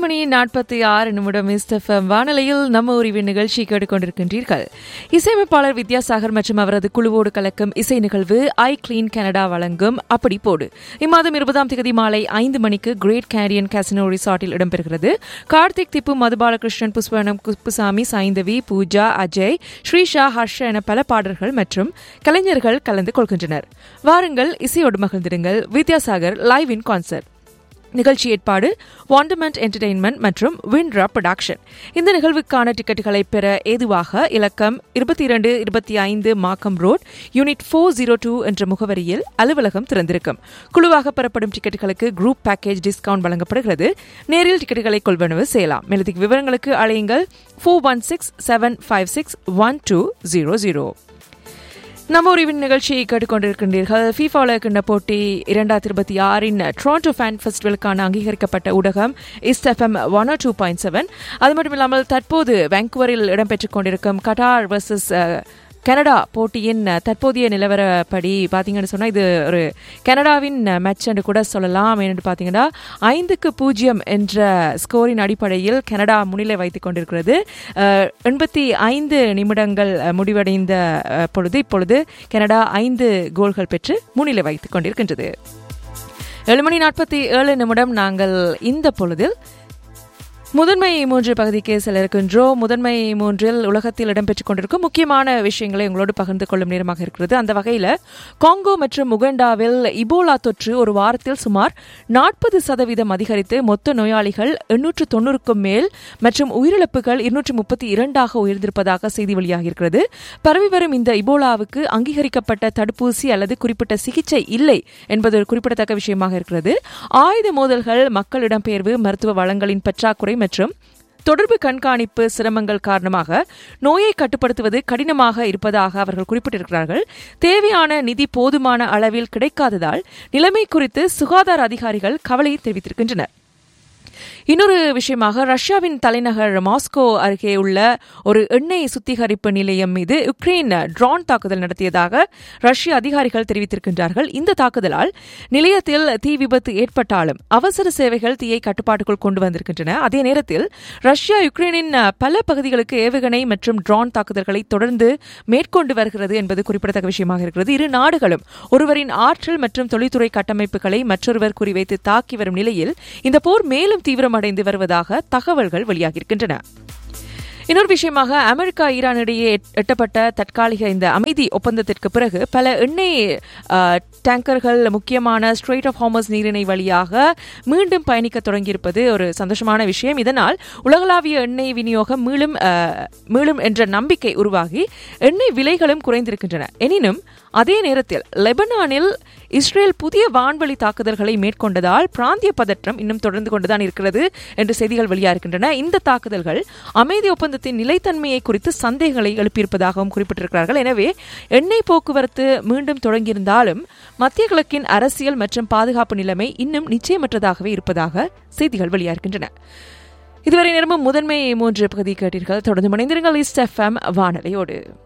மணி நாற்பத்தி ஆறு நிமிடம் இஸ்தஃபம் வானொலியில் நம்ம உரிவின் நிகழ்ச்சி கேட்டுக்கொண்டிருக்கின்றீர்கள் இசையமைப்பாளர் வித்யாசாகர் மற்றும் அவரது குழுவோடு கலக்கும் இசை நிகழ்வு ஐ கிளீன் கனடா வழங்கும் அப்படி போடு இம்மாதம் இருபதாம் தேதி மாலை ஐந்து மணிக்கு கிரேட் கேரியன் கேசினோ ரிசார்ட்டில் இடம்பெறுகிறது கார்த்திக் திப்பு மதுபாலகிருஷ்ணன் புஷ்பவனம் குப்புசாமி சாய்ந்தவி பூஜா அஜய் ஸ்ரீஷா ஹர்ஷ என பல பாடல்கள் மற்றும் கலைஞர்கள் கலந்து கொள்கின்றனர் வாருங்கள் இசையோடு மகிழ்ந்திடுங்கள் வித்யாசாகர் லைவ் இன் கான்சர்ட் நிகழ்ச்சி ஏற்பாடு வாண்டமெண்ட் என்டர்டெயின்மெண்ட் மற்றும் விண்ட்ரா ப்ரொடக்ஷன் இந்த நிகழ்வுக்கான டிக்கெட்டுகளை பெற ஏதுவாக இலக்கம் இருபத்தி இரண்டு இருபத்தி ஐந்து Markham Road unit four zero two என்ற முகவரியில் அலுவலகம் திறந்திருக்கும் குழுவாக பெறப்படும் டிக்கெட்டுகளுக்கு குரூப் பேக்கேஜ் டிஸ்கவுண்ட் வழங்கப்படுகிறது நேரில் டிக்கெட்டுகளை கொள்வனவு செய்யலாம் மேலதிக விவரங்களுக்கு அழையுங்கள் four one six seven five six one two zero zero நம்ம உரிவின் நிகழ்ச்சியை கேட்டுக்கொண்டிருக்கின்றீர்கள் ஃபீஃபாவில் இருக்கின்ற போட்டி இரண்டாயிரத்தி இருபத்தி ஆறின் ட்ரான்டோ ஃபேன் ஃபெஸ்டிவலுக்கான அங்கீகரிக்கப்பட்ட ஊடகம் East FM one two point seven அது மட்டும் இல்லாமல் தற்போது வேங்குவரில் இடம்பெற்றுக் கொண்டிருக்கும் கட்டார் வர்சஸ் கனடா போட்டியின் தற்போதைய நிலவரப்படி பார்த்தீங்கன்னு சொன்னால் இது ஒரு கனடாவின் மேட்ச் என்று கூட சொல்லலாம் ஏன்னு பார்த்தீங்கன்னா ஐந்துக்கு பூஜ்ஜியம் என்ற ஸ்கோரின் அடிப்படையில் கனடா முன்னிலை வைத்துக் கொண்டிருக்கிறது எண்பத்தி ஐந்து நிமிடங்கள் முடிவடைந்த பொழுது இப்பொழுது கனடா ஐந்து கோல்கள் பெற்று முன்னிலை வைத்துக் கொண்டிருக்கின்றது ஏழு மணி நாற்பத்தி ஏழு நிமிடம் நாங்கள் இந்த பொழுதில் முதன்மை மூன்று பகுதிக்கு செல்ல இருக்கின்றோம் முதன்மை மூன்றில் உலகத்தில் இடம்பெற்றுக் கொண்டிருக்கும் முக்கியமான விஷயங்களை உங்களோடு பகிர்ந்து கொள்ளும் நேரமாக இருக்கிறது அந்த வகையில் காங்கோ மற்றும் உகண்டாவில் இபோலா தொற்று ஒரு வாரத்தில் சுமார் நாற்பது சதவீதம் அதிகரித்து மொத்த நோயாளிகள் எண்ணூற்று தொன்னூறுக்கும் மேல் மற்றும் உயிரிழப்புகள் இருநூற்று முப்பத்தி இரண்டாக உயர்ந்திருப்பதாக செய்தி வெளியாகியிருக்கிறது பரவி வரும் இந்த இபோலாவுக்கு அங்கீகரிக்கப்பட்ட தடுப்பூசி அல்லது குறிப்பிட்ட சிகிச்சை இல்லை என்பது ஒரு குறிப்பிடத்தக்க விஷயமாக இருக்கிறது ஆயுத மோதல்கள் மக்கள் இடம்பெயர்வு மருத்துவ வளங்களின் பற்றாக்குறை மற்றும் தொடர்பு கண்காணிப்பு சிரமங்கள் காரணமாக நோயை கட்டுப்படுத்துவது கடினமாக இருப்பதாக அவர்கள் குறிப்பிட்டிருக்கிறார்கள் தேவையான நிதி போதுமான அளவில் கிடைக்காததால் நிலைமை குறித்து சுகாதார அதிகாரிகள் கவலை தெரிவித்திருக்கின்றனர் இன்னொரு விஷயமாக ரஷ்யாவின் தலைநகர் மாஸ்கோ அருகே உள்ள ஒரு எண்ணெய் சுத்திகரிப்பு நிலையம் மீது உக்ரைன் ட்ரோன் தாக்குதல் நடத்தியதாக ரஷ்ய அதிகாரிகள் தெரிவித்திருக்கின்றார்கள் இந்த தாக்குதலால் நிலையத்தில் தீ விபத்து ஏற்பட்டாலும் அவசர சேவைகள் தீயை கட்டுப்பாட்டுக்குள் கொண்டு வந்திருக்கின்றன அதே நேரத்தில் ரஷ்யா யுக்ரைனின் பல பகுதிகளுக்கு ஏவுகணை மற்றும் ட்ரோன் தாக்குதல்களை தொடர்ந்து மேற்கொண்டு வருகிறது என்பது குறிப்பிடத்தக்க விஷயமாக இருக்கிறது இரு நாடுகளும் ஒருவரின் ஆற்றல் மற்றும் தொழில்துறை கட்டமைப்புகளை மற்றொருவர் குறிவைத்து தாக்கி வரும் நிலையில் இந்த போர் மேலும் தீவிரமடைந்து வருவதாக தகவல்கள் வெளியாகியிருக்கின்றன இன்னொரு விஷயமாக அமெரிக்கா ஈரான் இடையே எட்டப்பட்ட தற்காலிக இந்த அமைதி ஒப்பந்தத்திற்கு பிறகு பல எண்ணெய் டேங்கர்கள் முக்கியமான ஸ்ட்ரெயிட் ஆஃப் ஹார்மஸ் நீரிணை வழியாக மீண்டும் பயணிக்க தொடங்கியிருப்பது ஒரு சந்தோஷமான விஷயம் இதனால் உலகளாவிய எண்ணெய் விநியோகம் மீளும் மீளும் என்ற நம்பிக்கை உருவாகி எண்ணெய் விலைகளும் குறைந்திருக்கின்றன எனினும் அதே நேரத்தில் லெபனானில் இஸ்ரேல் புதிய வான்வழி தாக்குதல்களை மேற்கொண்டதால் பிராந்திய பதற்றம் இன்னும் தொடர்ந்து கொண்டுதான் இருக்கிறது என்று செய்திகள் வெளியாகின்றன இந்த தாக்குதல்கள் அமைதி ஒப்பந்தத்தின் நிலைத்தன்மையை குறித்து சந்தேகங்களை எழுப்பியிருப்பதாகவும் குறிப்பிட்டிருக்கிறார்கள் எனவே எண்ணெய் போக்குவரத்து மீண்டும் தொடங்கியிருந்தாலும் மத்திய கிழக்கின் அரசியல் மற்றும் பாதுகாப்பு நிலைமை இன்னும் நிச்சயமற்றதாகவே இருப்பதாக செய்திகள் வெளியாகின்றன இதுவரை நேரமும் முதன்மை மூன்று பகுதி கேட்டீர்கள் தொடர்ந்து மணிந்திருங்கள் இஸ்ட் எஃப்எம் வானொலியோடு